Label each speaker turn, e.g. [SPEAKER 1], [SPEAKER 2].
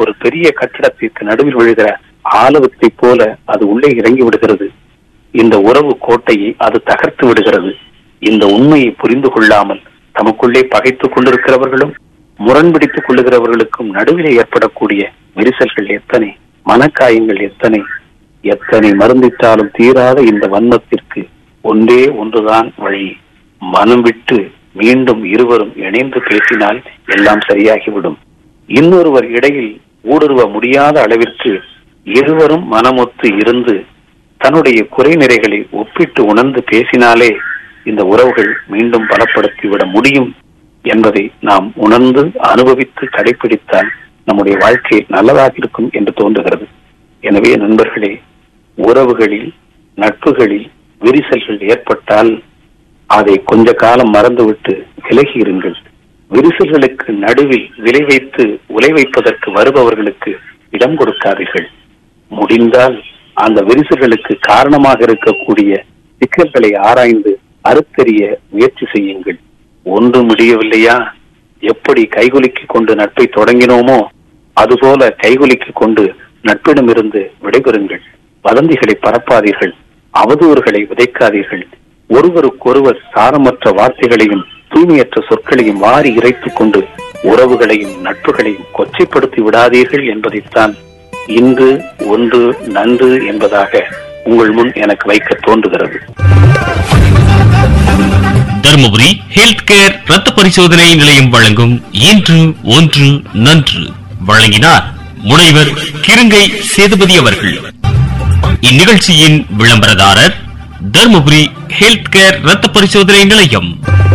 [SPEAKER 1] ஒரு பெரிய கட்டிடத்திற்கு நடுவில் விழுகிற ஆலவத்தை போல அது உள்ளே இறங்கி விடுகிறது இந்த உறவு கோட்டையை அது தகர்த்து விடுகிறது இந்த உண்மையை புரிந்து கொள்ளாமல் தமக்குள்ளே பகைத்துக் கொண்டிருக்கிறவர்களும் முரண்பிடித்துக் கொள்ளுகிறவர்களுக்கும் நடுவிலே ஏற்படக்கூடிய விரிசல்கள் எத்தனை மனக்காயங்கள் எத்தனை எத்தனை மருந்திட்டாலும் தீராத இந்த வன்மத்திற்கு ஒன்றே ஒன்றுதான் வழி மனம் விட்டு மீண்டும் இருவரும் இணைந்து பேசினால் எல்லாம் சரியாகிவிடும் இன்னொருவர் இடையில் ஊடுருவ முடியாத அளவிற்கு இருவரும் மனமொத்து இருந்து தன்னுடைய குறைநிறைகளை ஒப்பிட்டு உணர்ந்து பேசினாலே இந்த உறவுகள் மீண்டும் பலப்படுத்திவிட முடியும் என்பதை நாம் உணர்ந்து அனுபவித்து கடைபிடித்தால் நம்முடைய வாழ்க்கை நல்லதாக இருக்கும் என்று தோன்றுகிறது எனவே நண்பர்களே உறவுகளில் நட்புகளில் விரிசல்கள் ஏற்பட்டால் அதை கொஞ்ச காலம் மறந்துவிட்டு விலகி இருங்கள் விரிசல்களுக்கு நடுவில் விலை வைத்து உலை வைப்பதற்கு வருபவர்களுக்கு இடம் கொடுக்காதீர்கள் முடிந்தால் அந்த விரிசல்களுக்கு காரணமாக இருக்கக்கூடிய சிக்கல்களை ஆராய்ந்து அறுத்தெறிய முயற்சி செய்யுங்கள் ஒன்றும் முடியவில்லையா எப்படி கைகுலுக்கிக் கொண்டு நட்பை தொடங்கினோமோ அதுபோல கைகுலுக்கிக் கொண்டு நட்பிடமிருந்து விடைபெறுங்கள் வதந்திகளை பரப்பாதீர்கள் அவதூறுகளை விதைக்காதீர்கள் ஒருவருக்கொருவர் சாரமற்ற வார்த்தைகளையும் தூய்மையற்ற சொற்களையும் வாரி இறைத்துக் கொண்டு உறவுகளையும் நட்புகளையும் கொச்சைப்படுத்தி விடாதீர்கள் என்பதைத்தான் இன்று ஒன்று நன்று என்பதாக உங்கள் முன் எனக்கு வைக்க தோன்றுகிறது
[SPEAKER 2] தருமபுரி ஹெல்த் கேர் ரத்த பரிசோதனை நிலையம் வழங்கும் இன்று ஒன்று நன்று வழங்கினார் முனைவர் கிருங்கை சேதுபதி அவர்கள் இந்நிகழ்ச்சியின் விளம்பரதாரர் தருமபுரி ஹெல்த் கேர் ரத்த பரிசோதனை நிலையம்